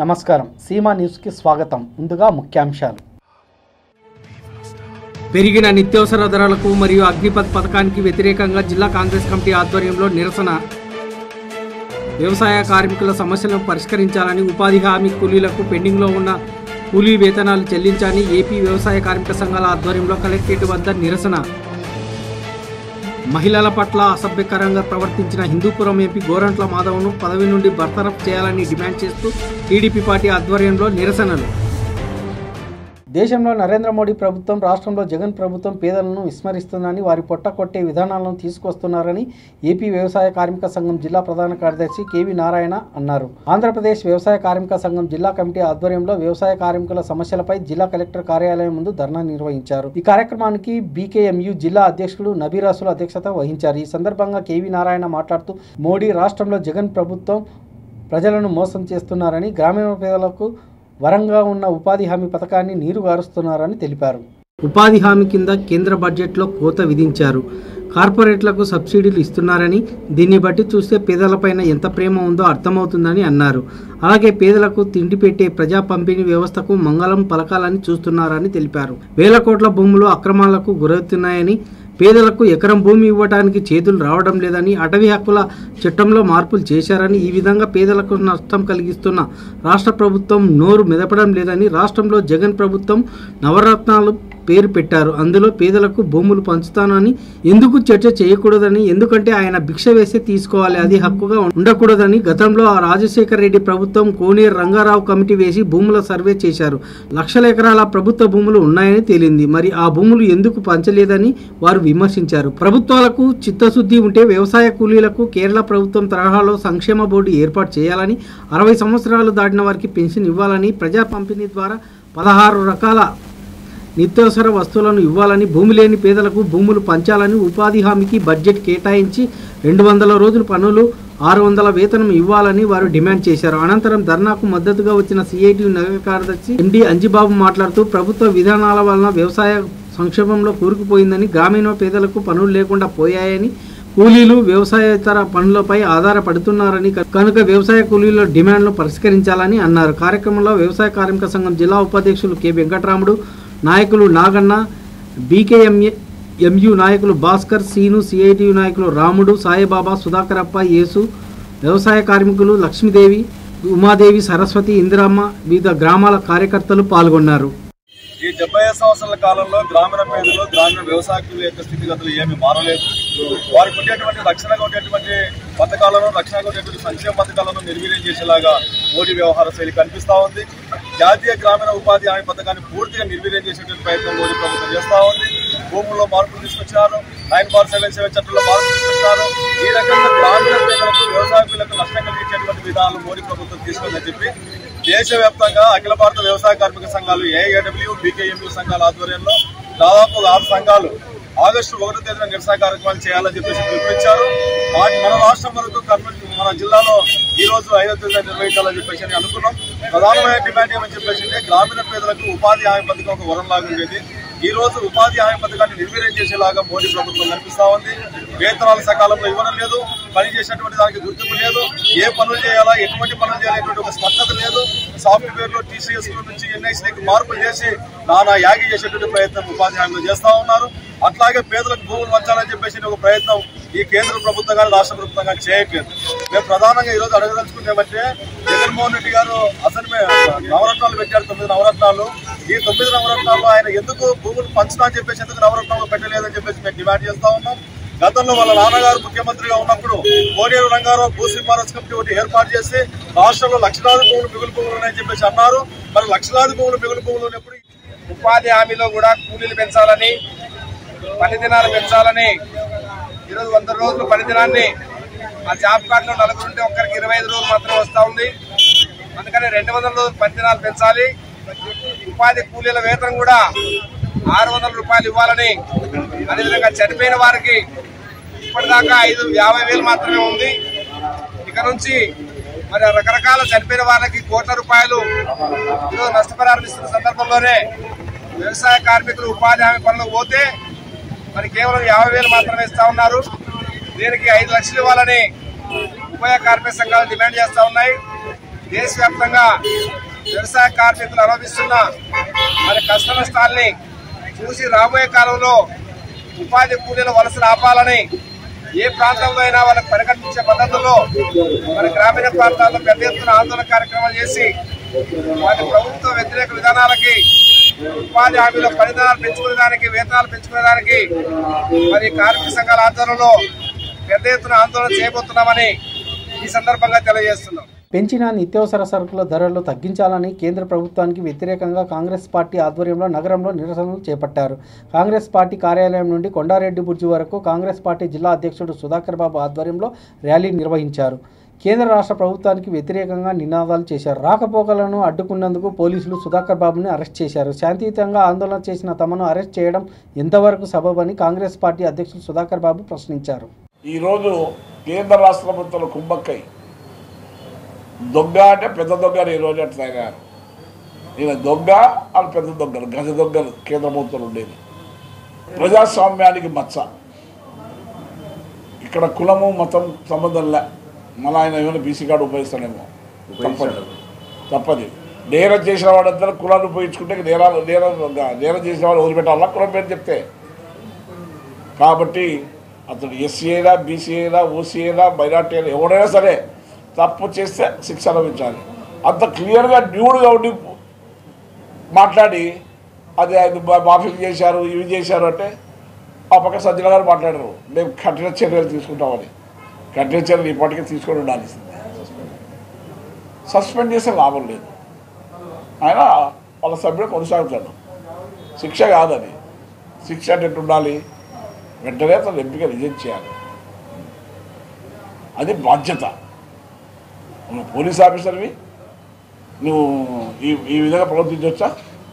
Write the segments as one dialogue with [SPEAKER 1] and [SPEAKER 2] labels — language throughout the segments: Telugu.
[SPEAKER 1] నమస్కారం సీమా న్యూస్కి స్వాగతం ముందుగా ముఖ్యాంశాలు
[SPEAKER 2] పెరిగిన నిత్యావసర ధరలకు మరియు అగ్నిపథ్ పథకానికి వ్యతిరేకంగా జిల్లా కాంగ్రెస్ కమిటీ ఆధ్వర్యంలో నిరసన వ్యవసాయ కార్మికుల సమస్యలను పరిష్కరించాలని ఉపాధి హామీ కూలీలకు పెండింగ్లో ఉన్న కూలీ వేతనాలు చెల్లించాలని ఏపీ వ్యవసాయ కార్మిక సంఘాల ఆధ్వర్యంలో కలెక్టరేట్ వద్ద నిరసన మహిళల పట్ల అసభ్యకరంగా ప్రవర్తించిన హిందూపురం ఎంపీ గోరంట్ల మాధవ్ను పదవి నుండి బర్తరఫ్ చేయాలని డిమాండ్ చేస్తూ టీడీపీ పార్టీ ఆధ్వర్యంలో నిరసనలు
[SPEAKER 1] దేశంలో నరేంద్ర మోడీ ప్రభుత్వం రాష్ట్రంలో జగన్ ప్రభుత్వం పేదలను విస్మరిస్తుందని వారి పొట్ట కొట్టే విధానాలను తీసుకొస్తున్నారని ఏపీ వ్యవసాయ కార్మిక సంఘం జిల్లా ప్రధాన కార్యదర్శి కేవి నారాయణ అన్నారు ఆంధ్రప్రదేశ్ వ్యవసాయ కార్మిక సంఘం జిల్లా కమిటీ ఆధ్వర్యంలో వ్యవసాయ కార్మికుల సమస్యలపై జిల్లా కలెక్టర్ కార్యాలయం ముందు ధర్నా నిర్వహించారు ఈ కార్యక్రమానికి బీకేఎంయు జిల్లా అధ్యక్షుడు నబీరాసుల అధ్యక్షత వహించారు ఈ సందర్భంగా కేవి నారాయణ మాట్లాడుతూ మోడీ రాష్ట్రంలో జగన్ ప్రభుత్వం ప్రజలను మోసం చేస్తున్నారని గ్రామీణ పేదలకు వరంగా ఉన్న ఉపాధి హామీ పథకాన్ని నీరు గారుస్తున్నారని తెలిపారు
[SPEAKER 2] ఉపాధి హామీ కింద కేంద్ర బడ్జెట్లో కోత విధించారు కార్పొరేట్లకు సబ్సిడీలు ఇస్తున్నారని దీన్ని బట్టి చూస్తే పేదలపైన ఎంత ప్రేమ ఉందో అర్థమవుతుందని అన్నారు అలాగే పేదలకు తిండి పెట్టే ప్రజా పంపిణీ వ్యవస్థకు మంగళం పలకాలని చూస్తున్నారని తెలిపారు వేల కోట్ల భూములు అక్రమాలకు గురవుతున్నాయని పేదలకు ఎకరం భూమి ఇవ్వడానికి చేతులు రావడం లేదని అటవీ హక్కుల చట్టంలో మార్పులు చేశారని ఈ విధంగా పేదలకు నష్టం కలిగిస్తున్న రాష్ట్ర ప్రభుత్వం నోరు మెదపడం లేదని రాష్ట్రంలో జగన్ ప్రభుత్వం నవరత్నాలు పేరు పెట్టారు అందులో పేదలకు భూములు పంచుతానని ఎందుకు చర్చ చేయకూడదని ఎందుకంటే ఆయన భిక్ష వేస్తే తీసుకోవాలి అది హక్కుగా ఉండకూడదని గతంలో ఆ రాజశేఖర రెడ్డి ప్రభుత్వం కోనేరు రంగారావు కమిటీ వేసి భూముల సర్వే చేశారు లక్షల ఎకరాల ప్రభుత్వ భూములు ఉన్నాయని తేలింది మరి ఆ భూములు ఎందుకు పంచలేదని వారు విమర్శించారు ప్రభుత్వాలకు చిత్తశుద్ధి ఉంటే వ్యవసాయ కూలీలకు కేరళ ప్రభుత్వం తరహాలో సంక్షేమ బోర్డు ఏర్పాటు చేయాలని అరవై సంవత్సరాలు దాటిన వారికి పెన్షన్ ఇవ్వాలని ప్రజా పంపిణీ ద్వారా పదహారు రకాల నిత్యావసర వస్తువులను ఇవ్వాలని భూమి లేని పేదలకు భూములు పంచాలని ఉపాధి హామీకి బడ్జెట్ కేటాయించి రెండు వందల రోజుల పనులు ఆరు వందల వేతనం ఇవ్వాలని వారు డిమాండ్ చేశారు అనంతరం ధర్నాకు మద్దతుగా వచ్చిన సిఐటి నగర కార్యదర్శి ఎండి అంజిబాబు మాట్లాడుతూ ప్రభుత్వ విధానాల వలన వ్యవసాయ సంక్షేమంలో కూరుకుపోయిందని గ్రామీణ పేదలకు పనులు లేకుండా పోయాయని కూలీలు వ్యవసాయేతర పనులపై ఆధారపడుతున్నారని కనుక వ్యవసాయ కూలీల డిమాండ్ను పరిష్కరించాలని అన్నారు కార్యక్రమంలో వ్యవసాయ కార్మిక సంఘం జిల్లా ఉపాధ్యక్షులు కె వెంకటరాముడు నాయకులు నాగన్న బీకేఎంఏ ఎంయు నాయకులు భాస్కర్ సీను సిఐటియు నాయకులు రాముడు సాయిబాబా సుధాకరప్ప యేసు వ్యవసాయ కార్మికులు లక్ష్మీదేవి ఉమాదేవి సరస్వతి ఇందిరమ్మ వివిధ గ్రామాల కార్యకర్తలు పాల్గొన్నారు
[SPEAKER 3] ఈ డెబ్బై ఐదు సంవత్సరాల కాలంలో గ్రామీణ పేదలు గ్రామీణ వ్యవసాయకుల యొక్క స్థితిగతులు ఏమీ మారలేదు వారికి ఉండేటువంటి రక్షణగా ఉండేటువంటి పథకాలను రక్షణగా ఉండేటువంటి సంక్షేమ పథకాలను నిర్వీర్యం చేసేలాగా మోడీ వ్యవహార శైలి కనిపిస్తా ఉంది జాతీయ గ్రామీణ ఉపాధి హామీ పథకాన్ని పూర్తిగా నిర్వీర్యం చేసేటువంటి ప్రయత్నం మోడీ ప్రభుత్వం చేస్తా ఉంది భూముల్లో మార్పులు తీసుకొచ్చారు నైన్ బార్ సెవెన్ సెవెన్ చట్టంలో మార్పులు తీసుకొచ్చారు ఈ రకంగా గ్రామీణ పేదలకు వ్యవసాయకులకు నష్టం కలిగించేటువంటి విధానాలు మోడీ ప్రభుత్వం తీసుకుందని చెప్పి దేశవ్యాప్తంగా అఖిల భారత వ్యవసాయ కార్మిక సంఘాలు ఏఐడబ్ల్యూ బీకేఎంయూ సంఘాల ఆధ్వర్యంలో దాదాపు ఆరు సంఘాలు ఆగస్టు ఒకటో తేదీన నిరసన కార్యక్రమాలు చేయాలని చెప్పేసి పిలుపునిచ్చారు మా- మన రాష్ట్రం వరకు కర్నూలు మన జిల్లాలో ఈ రోజు ఐదో తేదీన నిర్వహించాలని చెప్పేసి అని అనుకున్నాం ప్రధానమైన డిమాండ్ ఏమని చెప్పేసి అంటే గ్రామీణ పేదలకు ఉపాధి హామీ పథకం ఒక వరం లాగా ఉండేది ఈ రోజు ఉపాధి హామీ పథకాన్ని నిర్వీర్యం చేసేలాగా మోడీ ప్రభుత్వం కనిపిస్తా ఉంది వేతనాలు సకాలంలో ఇవ్వడం లేదు పని చేసినటువంటి దానికి గుర్తింపు లేదు ఏ పనులు చేయాలా ఎటువంటి పనులు చేయాలనేటువంటి ఒక స్పష్టత లేదు సాఫ్ట్వేర్ లో టీసీఎస్ నుంచి ఎన్ఐసీకి మార్పులు చేసి నానా యాగి చేసేటువంటి ప్రయత్నం ఉపాధి హామీలో చేస్తా ఉన్నారు అట్లాగే పేదలకు భూములు పంచాలని చెప్పేసి ఒక ప్రయత్నం ఈ కేంద్ర ప్రభుత్వం కానీ రాష్ట్ర ప్రభుత్వం కానీ చేయట్లేదు మేము ప్రధానంగా ఈ రోజు అడగదలుచుకునేమంటే జగన్మోహన్ రెడ్డి గారు అసలు మే- నవరత్నాలు పెట్టారు తొమ్మిది నవరత్నాలు ఈ తొమ్మిది నవరత్నాల్లో ఆయన ఎందుకు భూములు పంచుతా అని చెప్పేసి ఎందుకు నవరత్నాలు పెట్టలేదని చెప్పేసి మేము డిమాండ్ చేస్తా ఉన్నాం గతంలో వాళ్ళ నాన్నగారు ముఖ్యమంత్రిగా ఉన్నప్పుడు కోనేరు రంగారావు భూ సిఫారసు కమిటీ ఒకటి ఏర్పాటు చేసి రాష్ట్రంలో లక్షలాది భూములు మిగులు భూములు ఉన్నాయని చెప్పేసి అన్నారు మరి లక్షలాది భూములు మిగులు భూములు ఉన్నప్పుడు
[SPEAKER 4] ఉపాధి హామీలో కూడా కూలీలు పెంచాలని పని దినాలు పెంచాలని ఈరోజు వంద రోజులు పని దినాన్ని ఆ జాబ్ కార్డులో నలుగురు ఉంటే ఒక్కరికి ఇరవై ఐదు రోజులు మాత్రమే వస్తూ ఉంది అందుకని రెండు వందల రోజులు పని దినాలు పెంచాలి ఉపాధి కూలీల వేతనం కూడా ఆరు వందల రూపాయలు ఇవ్వాలని అదేవిధంగా చనిపోయిన వారికి ఇప్పటిదాకా ఐదు యాభై వేలు మాత్రమే ఉంది ఇక నుంచి మరి రకరకాల చనిపోయిన వాళ్ళకి కోట్ల రూపాయలు ఈరోజు నష్టపరిహారం ఇస్తున్న సందర్భంలోనే వ్యవసాయ కార్మికులు ఉపాధి హామీ పనులకు పోతే మరి కేవలం యాభై వేలు మాత్రమే ఇస్తా ఉన్నారు దీనికి ఐదు లక్షలు ఇవ్వాలని ఉభయ కార్మిక సంఘాలు డిమాండ్ చేస్తా ఉన్నాయి దేశవ్యాప్తంగా వ్యవసాయ కార్మికులు అనుభవిస్తున్న మరి కష్ట నష్టాల్ని చూసి రాబోయే కాలంలో ఉపాధి కూలీల వలసలు ఆపాలని ఏ ప్రాంతంలో అయినా వాళ్ళకి పరిగణించే పద్ధతుల్లో మరి గ్రామీణ ప్రాంతాల్లో పెద్ద ఎత్తున ఆందోళన కార్యక్రమాలు చేసి వాటి ప్రభుత్వ వ్యతిరేక విధానాలకి ఉపాధి హామీలో ఫలితాలు పెంచుకునేదానికి వేతనాలు పెంచుకునేదానికి మరి కార్మిక సంఘాల ఆధ్వర్యంలో పెద్ద ఎత్తున ఆందోళన చేయబోతున్నామని ఈ సందర్భంగా తెలియజేస్తున్నాం
[SPEAKER 1] పెంచిన నిత్యావసర సరుకుల ధరలు తగ్గించాలని కేంద్ర ప్రభుత్వానికి వ్యతిరేకంగా కాంగ్రెస్ పార్టీ ఆధ్వర్యంలో నగరంలో నిరసనలు చేపట్టారు కాంగ్రెస్ పార్టీ కార్యాలయం నుండి కొండారెడ్డి బుర్జు వరకు కాంగ్రెస్ పార్టీ జిల్లా అధ్యక్షుడు సుధాకర్ బాబు ఆధ్వర్యంలో ర్యాలీ నిర్వహించారు కేంద్ర రాష్ట్ర ప్రభుత్వానికి వ్యతిరేకంగా నినాదాలు చేశారు రాకపోకలను అడ్డుకున్నందుకు పోలీసులు సుధాకర్ బాబుని అరెస్ట్ చేశారు శాంతియుతంగా ఆందోళన చేసిన తమను అరెస్ట్ చేయడం ఎంతవరకు సబబని కాంగ్రెస్ పార్టీ అధ్యక్షుడు సుధాకర్ బాబు ప్రశ్నించారు
[SPEAKER 5] ఈరోజు కేంద్ర రాష్ట్ర ప్రభుత్వాలు కుంభక్కై దొంగ అంటే పెద్ద దొంగ అని ఈరోజు అట్లా తయారు ఈయన దొంగ వాళ్ళు పెద్ద దొంగలు గజ దొంగలు కేంద్ర ప్రభుత్వం ఉండేది ప్రజాస్వామ్యానికి మచ్చ ఇక్కడ కులము మతం సంబంధం లే మళ్ళీ ఆయన ఏమైనా బీసీ కార్డు ఉపయోగిస్తాడేమో తప్పదు తప్పది నేరం చేసిన వాడంతా కులాన్ని ఉపయోగించుకుంటే ఇక నేరాలు నేరం నేరం చేసిన వాడు వదిలిపెట్టాలా కులం పేరు చెప్తే కాబట్టి అతడు ఎస్సీ అయినా బీసీ అయినా ఓసీ అయినా మైనార్టీ అయినా ఎవడైనా సరే తప్పు చేస్తే శిక్ష అనుభవించాలి అంత క్లియర్గా డ్యూడ్గా ఉండి మాట్లాడి అది ఆయన మా- మాఫీ చేశారు ఇవి చేశారు అంటే ఆ పక్క సజ్జల గారు మాట్లాడారు మేము కఠిన చర్యలు తీసుకుంటామని కఠిన చర్యలు ఇప్పటికే తీసుకొని ఉండాల్సిందే సస్పెండ్ చేస్తే లాభం లేదు ఆయన వాళ్ళ సభ్యుడు కొనసాగుతాడు శిక్ష కాదని శిక్ష అంటే ఎట్టు ఉండాలి వెంటనే అతను ఎంపిక రిజెక్ట్ చేయాలి అది బాధ్యత నువ్వు పోలీస్ ఆఫీసర్వి నువ్వు ఈ ఈ విధంగా ప్రవర్తించవచ్చా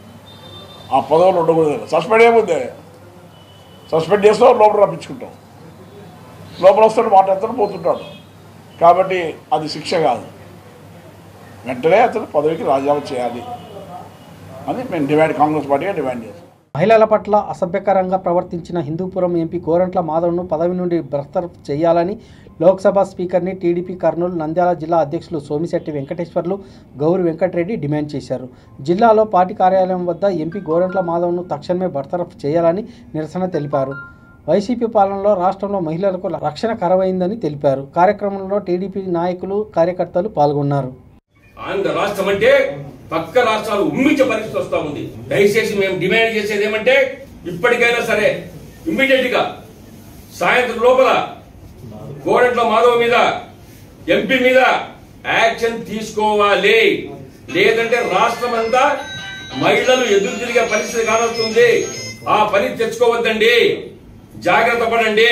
[SPEAKER 5] ఆ పదవులు ఉండకూడదు సస్పెండ్ ఏముంది సస్పెండ్ చేస్తావు లోపల రప్పించుకుంటావు లోపల వస్తాడు మాట్లాడుతాడు పోతుంటాడు కాబట్టి అది శిక్ష కాదు వెంటనే అతను పదవికి రాజీనామా చేయాలి అని మేము డిమాండ్ కాంగ్రెస్ పార్టీగా డిమాండ్ చేస్తాం
[SPEAKER 1] మహిళల పట్ల అసభ్యకరంగా ప్రవర్తించిన హిందూపురం ఎంపీ గోరంట్ల మాధవ్ను పదవి నుండి బర్తరఫ్ చేయాలని లోక్సభ స్పీకర్ని టీడీపీ కర్నూలు నంద్యాల జిల్లా అధ్యక్షులు సోమిశెట్టి వెంకటేశ్వర్లు గౌరి వెంకటరెడ్డి డిమాండ్ చేశారు జిల్లాలో పార్టీ కార్యాలయం వద్ద ఎంపీ గోరంట్ల మాధవ్ను తక్షణమే బర్తరఫ్ చేయాలని నిరసన తెలిపారు వైసీపీ పాలనలో రాష్ట్రంలో మహిళలకు రక్షణ కరవైందని తెలిపారు కార్యక్రమంలో టీడీపీ నాయకులు కార్యకర్తలు పాల్గొన్నారు
[SPEAKER 6] ఆంధ్ర రాష్ట్రం అంటే పక్క రాష్ట్రాలు ఉమ్మించే పరిస్థితి వస్తా ఉంది దయచేసి మేము డిమాండ్ చేసేది ఏమంటే ఇప్పటికైనా సరే ఇమ్మీడియట్ గా సాయంత్రం లోపల కోరట్ల మాధవ్ మీద ఎంపీ మీద యాక్షన్ తీసుకోవాలి లేదంటే రాష్ట్రం అంతా మహిళలు ఎదురు తిరిగే పరిస్థితి కానొస్తుంది ఆ పని తెచ్చుకోవద్దండి జాగ్రత్త పడండి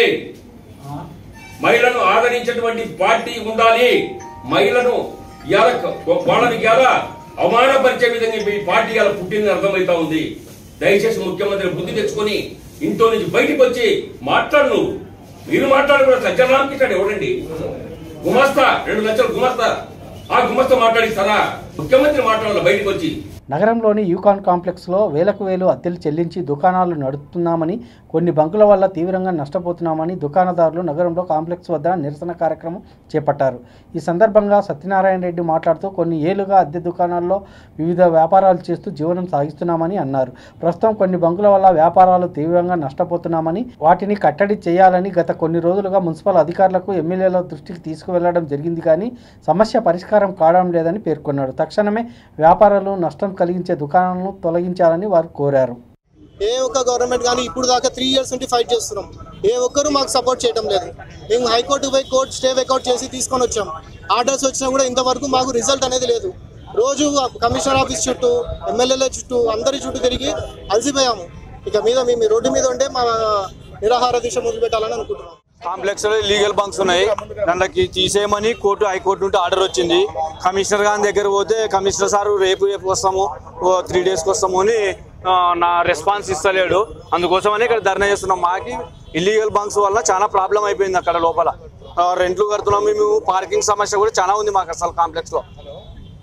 [SPEAKER 6] మహిళను ఆదరించేటువంటి పార్టీ ఉండాలి మహిళను ఇవాళ వాళ్ళని ఇవాళ అవమానపరిచే విధంగా ఈ పార్టీ ఇవాళ పుట్టిందని అర్థమవుతా ఉంది దయచేసి ముఖ్యమంత్రి బుద్ధి తెచ్చుకొని ఇంట్లో నుంచి బయటికి వచ్చి మాట్లాడు నువ్వు మీరు మాట్లాడు కూడా సజ్జనానికి ఇక్కడ ఎవడండి గుమస్తా రెండు లక్షలు గుమస్తా ఆ గుమస్తా మాట్లాడిస్తారా ముఖ్యమంత్రి మాట్లాడాలి బయటికి వచ్చి
[SPEAKER 1] నగరంలోని యూకాన్ కాంప్లెక్స్లో వేలకు వేలు అద్దెలు చెల్లించి దుకాణాలు నడుపుతున్నామని కొన్ని బంకుల వల్ల తీవ్రంగా నష్టపోతున్నామని దుకాణదారులు నగరంలో కాంప్లెక్స్ వద్ద నిరసన కార్యక్రమం చేపట్టారు ఈ సందర్భంగా సత్యనారాయణ రెడ్డి మాట్లాడుతూ కొన్ని ఏళ్లుగా అద్దె దుకాణాల్లో వివిధ వ్యాపారాలు చేస్తూ జీవనం సాగిస్తున్నామని అన్నారు ప్రస్తుతం కొన్ని బంకుల వల్ల వ్యాపారాలు తీవ్రంగా నష్టపోతున్నామని వాటిని కట్టడి చేయాలని గత కొన్ని రోజులుగా మున్సిపల్ అధికారులకు ఎమ్మెల్యేల దృష్టికి తీసుకువెళ్లడం జరిగింది కానీ సమస్య పరిష్కారం కావడం లేదని పేర్కొన్నాడు తక్షణమే వ్యాపారాలు నష్టం కలిగించే దుకాణాలను తొలగించాలని వారు కోరారు
[SPEAKER 7] ఏ ఒక్క గవర్నమెంట్ కానీ ఇప్పుడు దాకా త్రీ ఇయర్స్ నుండి ఫైట్ చేస్తున్నాం ఏ ఒక్కరు మాకు సపోర్ట్ చేయడం లేదు మేము హైకోర్టు పోయి కోర్టు స్టే వెకౌట్ చేసి తీసుకొని వచ్చాం ఆర్డర్స్ వచ్చినా కూడా ఇంతవరకు మాకు రిజల్ట్ అనేది లేదు రోజు కమిషనర్ ఆఫీస్ చుట్టూ ఎమ్మెల్యేల చుట్టూ అందరి చుట్టూ తిరిగి అలసిపోయాము ఇక మీద మేము రోడ్డు మీద ఉంటే మా నిరాహార దీక్ష మొదలు పెట్టాలని అనుకుంటున్నాం
[SPEAKER 8] కాంప్లెక్స్ లో లీగల్ బంక్స్ ఉన్నాయి దానికి తీసేయమని కోర్టు హైకోర్టు నుండి ఆర్డర్ వచ్చింది కమిషనర్ గారి దగ్గర పోతే కమిషనర్ సార్ రేపు రేపు వస్తాము త్రీ డేస్కి వస్తాము అని ఆ, నా రెస్పాన్స్ ఇస్తలేడు అందుకోసమని ఇక్కడ ధర్నా చేస్తున్నాం మాకి ఇల్లీగల్ బంక్స్ వల్ల చాలా ప్రాబ్లం అయిపోయింది అక్కడ లోపల ఆ, రెంట్లు కడుతున్నాం మేము పార్కింగ్ సమస్య కూడా చాలా ఉంది మాకు అసలు కాంప్లెక్స్ లో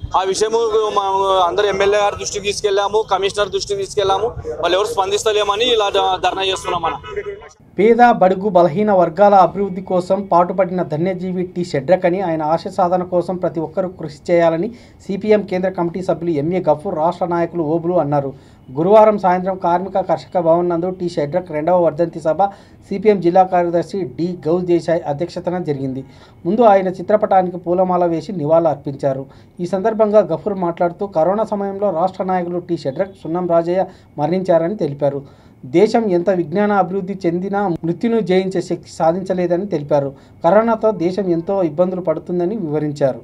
[SPEAKER 8] ఆ విషయము మనం అందరు ఎమ్మెల్యే గారి దృష్టికి తీసుకెళ్ళాము కమిషనర్ దృష్టికి తీసుకెళ్ళాము వాళ్ళు ఎవరు స్పందిస్తలేమని ఇలా ధర్నా చేస్తున్నాం మనం
[SPEAKER 1] పేద బడుగు బలహీన వర్గాల అభివృద్ధి కోసం పాటుపడిన ధన్యజీవి టి షెడ్రక్ అని ఆయన ఆశ సాధన కోసం ప్రతి ఒక్కరూ కృషి చేయాలని సిపిఎం కేంద్ర కమిటీ సభ్యులు ఎంఏ గఫూర్ రాష్ట్ర నాయకులు ఓబులు అన్నారు గురువారం సాయంత్రం కార్మిక కర్షక భవన్ నందు టి షెడ్రక్ రెండవ వర్ధంతి సభ సిపిఎం జిల్లా కార్యదర్శి డి గౌజ్ దేశాయ్ అధ్యక్షతన జరిగింది ముందు ఆయన చిత్రపటానికి పూలమాల వేసి నివాళులు అర్పించారు ఈ సందర్భంగా గఫూర్ మాట్లాడుతూ కరోనా సమయంలో రాష్ట్ర నాయకులు టి షెడ్రక్ సున్నం రాజయ్య మరణించారని తెలిపారు దేశం ఎంత విజ్ఞాన అభివృద్ధి చెందినా మృత్యును జయించే శక్తి సాధించలేదని తెలిపారు కరోనాతో దేశం ఎంతో ఇబ్బందులు పడుతుందని వివరించారు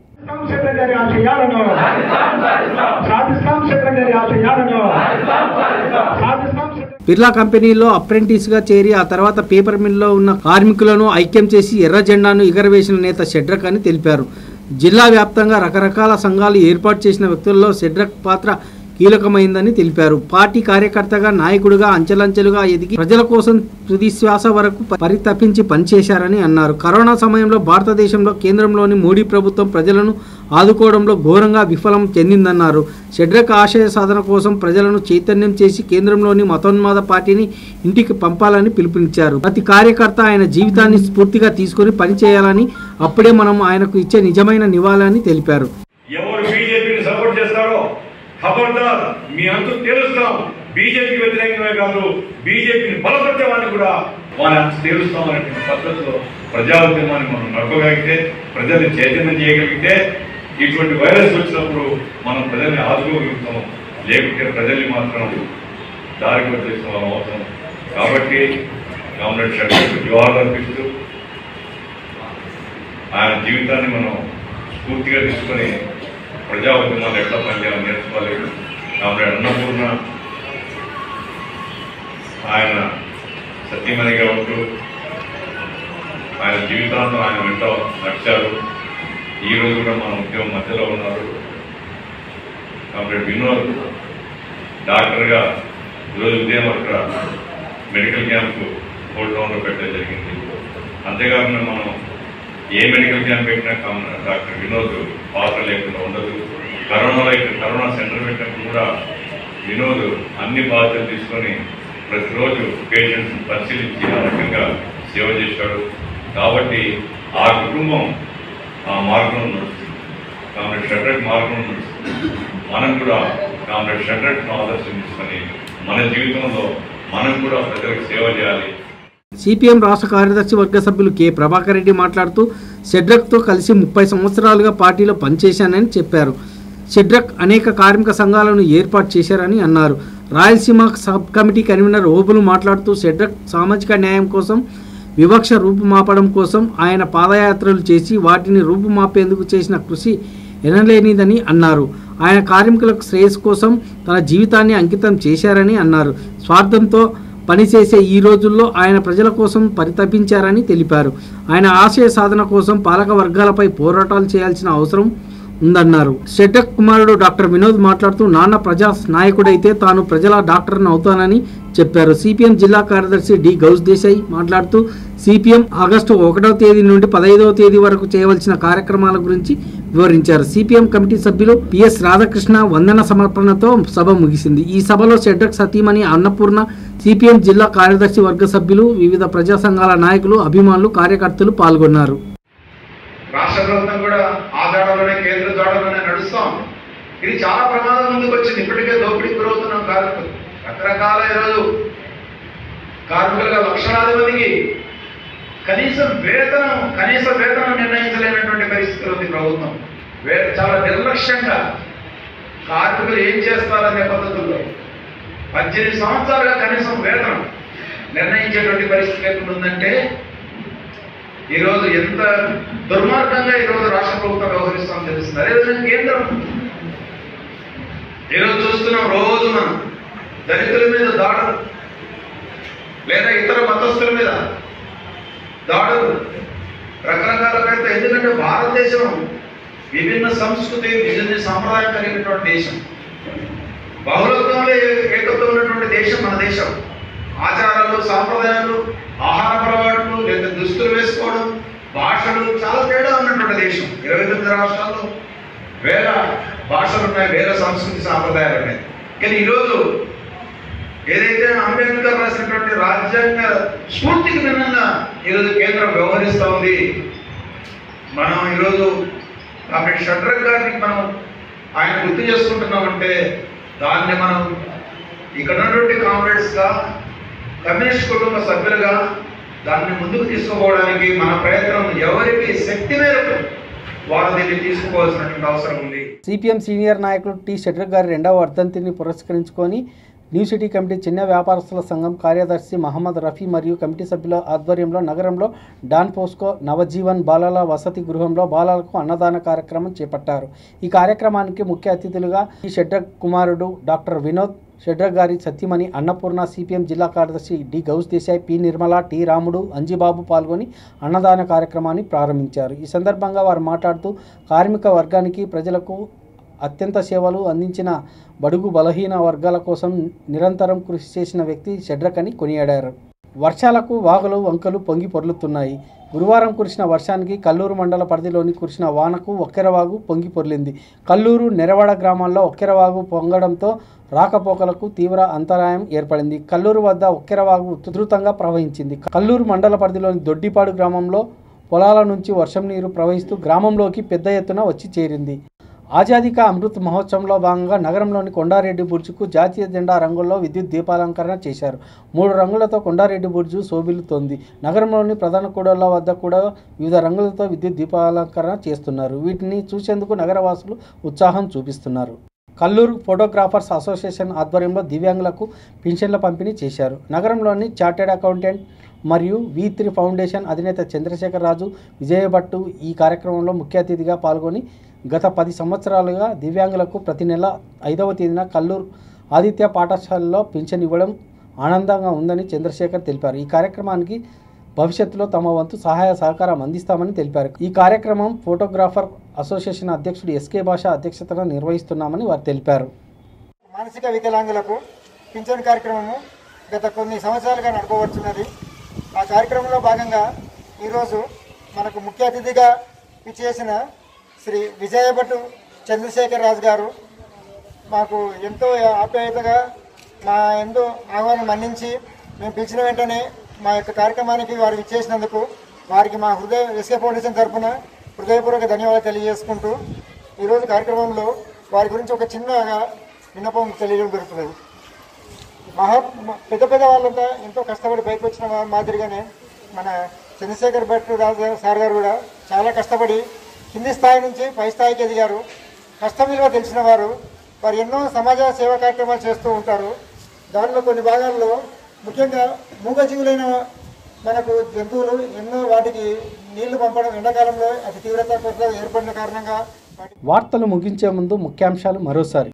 [SPEAKER 1] బిర్లా కంపెనీలో అప్రెంటిస్గా చేరి ఆ తర్వాత పేపర్ మిల్లో ఉన్న కార్మికులను ఐక్యం చేసి ఎర్ర జెండాను ఎగరవేసిన నేత షెడ్రక్ అని తెలిపారు జిల్లా వ్యాప్తంగా రకరకాల సంఘాలు ఏర్పాటు చేసిన వ్యక్తుల్లో షెడ్రక్ పాత్ర కీలకమైందని తెలిపారు పార్టీ కార్యకర్తగా నాయకుడిగా అంచెలంచెలుగా ఎదిగి ప్రజల కోసం తుది శ్వాస వరకు పరితపించి పనిచేశారని అన్నారు కరోనా సమయంలో భారతదేశంలో కేంద్రంలోని మోడీ ప్రభుత్వం ప్రజలను ఆదుకోవడంలో ఘోరంగా విఫలం చెందిందన్నారు షడ్రక్ ఆశయ సాధన కోసం ప్రజలను చైతన్యం చేసి కేంద్రంలోని మతోన్మాద పార్టీని ఇంటికి పంపాలని పిలుపునిచ్చారు ప్రతి కార్యకర్త ఆయన జీవితాన్ని స్ఫూర్తిగా తీసుకొని పనిచేయాలని అప్పుడే మనం ఆయనకు ఇచ్చే నిజమైన నివాళని తెలిపారు
[SPEAKER 9] ఎవరు బీజేపీని సపోర్ట్ చేస్తారో ఖబర్దార్ మీ అంతు తేలుస్తాం బీజేపీ వ్యతిరేకమే కాదు బీజేపీని బలపరచమని కూడా వారి అంత తేలుస్తాం అనేటువంటి పద్ధతిలో ప్రజా ఉద్యమాన్ని మనం నడపగలిగితే ప్రజల్ని చైతన్యం చేయగలిగితే ఇటువంటి వైరస్ వచ్చినప్పుడు మనం ప్రజల్ని ఆదుకోగలుగుతాం లేకుంటే ప్రజల్ని మాత్రం దారికి వచ్చేసిన వాళ్ళం అవుతాం కాబట్టి కామ్రేడ్ షర్మిలకు జవాహర్ అర్పిస్తూ ఆయన జీవితాన్ని మనం స్ఫూర్తిగా తీసుకొని ప్రజా ఉద్యమాలు ఎట్లా పనిచేయాలని నేర్చుకోవాలి కామ్రేడ్ అన్నపూర్ణ ఆయన సత్యమణిగా ఉంటూ ఆయన జీవితాంతం ఆయన వెంట నడిచారు ఈ రోజు కూడా మన ఉద్యమం మధ్యలో ఉన్నారు కామ్రేడ్ వినోద్ డాక్టర్గా ఈరోజు ఉదయం అక్కడ మెడికల్ క్యాంపు ఓల్డ్ టౌన్లో పెట్టడం జరిగింది అంతేకాకుండా మనం ఏ మెడికల్ క్యాంప్ పెట్టినా కామన్ డాక్టర్ వినోద్ పాత్ర లేకుండా ఉండదు కరోనాలో ఇక్కడ కరోనా సెంటర్ పెట్టినప్పుడు కూడా వినోద్ అన్ని బాధ్యతలు తీసుకొని ప్రతిరోజు పేషెంట్స్ పరిశీలించి ఆ రకంగా సేవ చేశాడు కాబట్టి ఆ కుటుంబం ఆ మార్గంలో నడుస్తుంది కామ్రేడ్ షడ్రక్ మార్గంలో నడుస్తుంది మనం కూడా కామ్రేడ్ షడ్రక్ను ఆదర్శం తీసుకొని మన జీవితంలో మనం కూడా ప్రజలకు సేవ చేయాలి
[SPEAKER 1] సిపిఎం రాష్ట్ర కార్యదర్శి వర్గ సభ్యులు కె ప్రభాకర్ రెడ్డి మాట్లాడుతూ షెడ్రక్తో కలిసి ముప్పై సంవత్సరాలుగా పార్టీలో పనిచేశానని చెప్పారు షెడ్రక్ అనేక కార్మిక సంఘాలను ఏర్పాటు చేశారని అన్నారు Rayalaseema sub committee convener Obulu మాట్లాడుతూ షెడ్రక్ సామాజిక న్యాయం కోసం వివక్ష రూపుమాపడం కోసం ఆయన పాదయాత్రలు చేసి వాటిని రూపుమాపేందుకు చేసిన కృషి ఎనలేనిదని అన్నారు ఆయన కార్మికులకు శ్రేయస్సు కోసం తన జీవితాన్ని అంకితం చేశారని అన్నారు స్వార్థంతో పనిచేసే ఈ రోజుల్లో ఆయన ప్రజల కోసం పరితపించారని తెలిపారు ఆయన ఆశయ సాధన కోసం పాలక వర్గాలపై పోరాటాలు చేయాల్సిన అవసరం ఉందన్నారు షెడ్డక్ కుమారుడు డాక్టర్ వినోద్ మాట్లాడుతూ నాన్న ప్రజా నాయకుడైతే తాను ప్రజల డాక్టర్ని అవుతానని చెప్పారు సిపిఎం జిల్లా కార్యదర్శి డి గౌస్ దేశాయ్ మాట్లాడుతూ సిపిఎం ఆగస్టు ఒకటవ తేదీ నుండి పదహైదవ తేదీ వరకు చేయవలసిన కార్యక్రమాల గురించి వివరించారు సిపిఎం కమిటీ సభ్యులు పిఎస్ రాధాకృష్ణ వందన సమర్పణతో సభ ముగిసింది ఈ సభలో షెడ్డక్ సతీమణి అన్నపూర్ణ సిపిఎం జిల్లా కార్యదర్శి వర్గ సభ్యులు వివిధ ప్రజా సంఘాల నాయకులు అభిమానులు కార్యకర్తలు పాల్గొన్నారు
[SPEAKER 10] రాష్ట్ర ప్రభుత్వం కూడా ఆ దాడలోనే కేంద్ర దాడలోనే నడుస్తాం ఇది చాలా ప్రమాదం ముందుకు వచ్చింది ఇప్పటికే దోపిడీకి గురవుతున్నాం కార్మికులు రకరకాల ఈరోజు కార్మికులుగా లక్షలాది మందికి కనీసం వేతనం కనీస వేతనం నిర్ణయించలేనటువంటి పరిస్థితి ఉంది ప్రభుత్వం వే చాలా నిర్లక్ష్యంగా కార్మికులు ఏం చేస్తారనే పద్ధతుల్లో పద్దెనిమిది సంవత్సరాలుగా కనీసం వేతనం నిర్ణయించేటువంటి పరిస్థితి ఎక్కడ ఉందంటే ఈరోజు ఎంత దుర్మార్గంగా ఈరోజు రాష్ట్ర ప్రభుత్వం వ్యవహరిస్తామని తెలుస్తుంది అదేవిధంగా కేంద్రం ఈరోజు చూస్తున్నాం రోజు మనం దళితుల మీద దాడులు లేదా ఇతర మతస్థుల మీద దాడులు రకరకాల పెడతా ఎందుకంటే భారతదేశం విభిన్న సంస్కృతి విభిన్న సాంప్రదాయం కలిగినటువంటి దేశం బహుళత్వంలో ఏ- ఏకత్వం ఉన్నటువంటి దేశం మన దేశం ఆచారాలు సాంప్రదాయాలు ఆహార అలవాట్లు లేదా దుస్తులు వేసుకోవడం భాషలు చాలా తేడా ఉన్నటువంటి దేశం ఇరవై తొమ్మిది రాష్ట్రాల్లో వేల భాషలు ఉన్నాయి వేరే సంస్కృతి సాంప్రదాయాలు ఉన్నాయి కానీ ఈరోజు ఏదైతే అంబేద్కర్ రాసినటువంటి రాజ్యాంగ స్ఫూర్తికి భిన్నంగా ఈరోజు కేంద్రం వ్యవహరిస్తూ ఉంది మనం ఈరోజు కాబట్టి షడ్రక్ గారిని మనం ఆయన గుర్తు చేసుకుంటున్నామంటే దాన్ని మనం ఇక్కడ ఉన్నటువంటి కామ్రేడ్స్గా కమ్యూనిస్ట్ కుటుంబ సభ్యులుగా దాన్ని ముందుకు తీసుకుపోవడానికి మన ప్రయత్నం ఎవరికి శక్తి మేరకు వారు దీన్ని తీసుకోవాల్సినటువంటి అవసరం ఉంది
[SPEAKER 1] సిపిఎం సీనియర్ నాయకులు టి షెడ్రక్ గారి రెండవ వర్ధంతిని పురస్కరించుకొని న్యూ సిటీ కమిటీ చిన్న వ్యాపారస్తుల సంఘం కార్యదర్శి మహమ్మద్ రఫీ మరియు కమిటీ సభ్యుల ఆధ్వర్యంలో నగరంలో డాన్ పోస్కో నవజీవన్ బాలల వసతి గృహంలో బాలలకు అన్నదాన కార్యక్రమం చేపట్టారు ఈ కార్యక్రమానికి ముఖ్య అతిథులుగా ఈ షెడ్రక్ కుమారుడు డాక్టర్ వినోద్ షెడ్రక్ గారి సత్యమణి అన్నపూర్ణ సిపిఎం జిల్లా కార్యదర్శి D Ghouse Desai P Nirmala T Ramudu Anjibabu పాల్గొని అన్నదాన కార్యక్రమాన్ని ప్రారంభించారు ఈ సందర్భంగా వారు మాట్లాడుతూ కార్మిక వర్గానికి ప్రజలకు అత్యంత సేవలు అందించిన బడుగు బలహీన వర్గాల కోసం నిరంతరం కృషి చేసిన వ్యక్తి షడ్రక్ అని కొనియాడారు వర్షాలకు వాగులు వంకలు పొంగి పొర్లుతున్నాయి గురువారం కురిసిన వర్షానికి కల్లూరు మండల పరిధిలోని కురిసిన వానకు ఒక్కెరవాగు పొంగి పొర్లింది కల్లూరు నెరవాడ గ్రామాల్లో ఒక్కెరవాగు పొంగడంతో రాకపోకలకు తీవ్ర అంతరాయం ఏర్పడింది కల్లూరు వద్ద ఒక్కెరవాగు ఉధృతంగా ప్రవహించింది కల్లూరు మండల పరిధిలోని దొడ్డిపాడు గ్రామంలో పొలాల నుంచి వర్షం నీరు ప్రవహిస్తూ గ్రామంలోకి పెద్ద ఎత్తున వచ్చి చేరింది ఆజాదీ కా అమృత్ మహోత్సవంలో భాగంగా నగరంలోని కొండారెడ్డి బుర్జుకు జాతీయ జెండా రంగుల్లో విద్యుత్ దీపాలంకరణ చేశారు మూడు రంగులతో కొండారెడ్డి బుర్జు శోభిల్లుతోంది నగరంలోని ప్రధాన కూడళ్ల వద్ద కూడా వివిధ రంగులతో విద్యుత్ దీపాలంకరణ చేస్తున్నారు వీటిని చూసేందుకు నగరవాసులు ఉత్సాహం చూపిస్తున్నారు కల్లూరు ఫోటోగ్రాఫర్స్ అసోసియేషన్ ఆధ్వర్యంలో దివ్యాంగులకు పింఛన్ల పంపిణీ చేశారు నగరంలోని చార్టెడ్ అకౌంటెంట్ మరియు వి త్రీ ఫౌండేషన్ అధినేత చంద్రశేఖర్ రాజు విజయభట్టు ఈ కార్యక్రమంలో ముఖ్య అతిథిగా పాల్గొని గత పది సంవత్సరాలుగా దివ్యాంగులకు ప్రతి నెల ఐదవ తేదీన కల్లూరు ఆదిత్య పాఠశాలలో పింఛన్ ఇవ్వడం ఆనందంగా ఉందని చంద్రశేఖర్ తెలిపారు ఈ కార్యక్రమానికి భవిష్యత్తులో తమ వంతు సహాయ సహకారం అందిస్తామని తెలిపారు ఈ కార్యక్రమం ఫోటోగ్రాఫర్ అసోసియేషన్ అధ్యక్షుడు ఎస్కే భాష అధ్యక్షతన నిర్వహిస్తున్నామని వారు తెలిపారు
[SPEAKER 11] మానసిక వికలాంగులకు పింఛన్ కార్యక్రమము గత కొన్ని సంవత్సరాలుగా నడపవచ్చున్నది ఆ కార్యక్రమంలో భాగంగా ఈరోజు మనకు ముఖ్య అతిథిగా ఇచ్చేసిన శ్రీ విజయభట్టు చంద్రశేఖర్ రాజు గారు మాకు ఎంతో ఆప్యాయతగా మా ఎంతో ఆహ్వానం మన్నించి మేము పిలిచిన వెంటనే మా యొక్క కార్యక్రమానికి వారు ఇచ్చేసినందుకు వారికి మా హృదయ ఎస్కే ఫౌండేషన్ తరఫున హృదయపూర్వక ధన్యవాదాలు తెలియజేసుకుంటూ ఈరోజు కార్యక్రమంలో వారి గురించి ఒక చిన్నగా విన్నపం తెలియడం జరుగుతున్నది మహా మ- పెద్ద పెద్ద వాళ్ళంతా ఎంతో కష్టపడి పైకి వచ్చిన వా- మాదిరిగానే మన చంద్రశేఖర్ భట్ రాజు సార్ గారు కూడా చాలా కష్టపడి కింది స్థాయి నుంచి పై స్థాయికి ఎదిగారు కష్టం విలువ తెలిసిన వారు వారు ఎన్నో సమాజ సేవా కార్యక్రమాలు చేస్తూ ఉంటారు దానిలో కొన్ని భాగాల్లో ముఖ్యంగా మూగజీవులైన మనకు జంతువులు ఎన్నో వాటికి నీళ్లు పంపడం ఎండాకాలంలో అతి తీవ్రత కొరత ఏర్పడిన కారణంగా
[SPEAKER 1] వార్తలు ముగించే ముందు ముఖ్యాంశాలు మరోసారి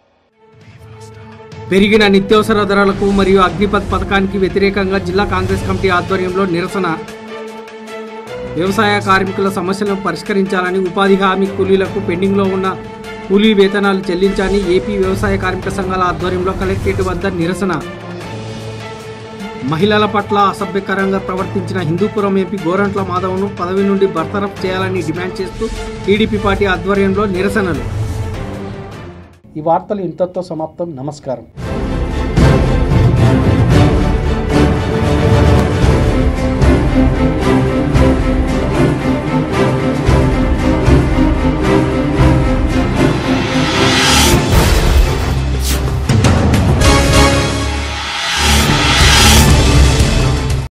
[SPEAKER 2] పెరిగిన నిత్యావసర ధరలకు మరియు అగ్నిపథ్ పథకానికి వ్యతిరేకంగా జిల్లా కాంగ్రెస్ కమిటీ ఆధ్వర్యంలో నిరసన వ్యవసాయ కార్మికుల సమస్యలను పరిష్కరించాలని ఉపాధి హామీ కూలీలకు పెండింగ్లో ఉన్న కూలీ వేతనాలు చెల్లించాలని ఏపీ వ్యవసాయ కార్మిక సంఘాల ఆధ్వర్యంలో కలెక్టరేట్ వద్ద నిరసన మహిళల పట్ల అసభ్యకరంగా ప్రవర్తించిన హిందూపురం ఎంపీ గోరంట్ల మాధవ్ను పదవి నుండి బర్తరఫ్ చేయాలని డిమాండ్ చేస్తూ టీడీపీ పార్టీ ఆధ్వర్యంలో నిరసనలు
[SPEAKER 1] ఈ వార్తలు ఇంతటితో సమాప్తం నమస్కారం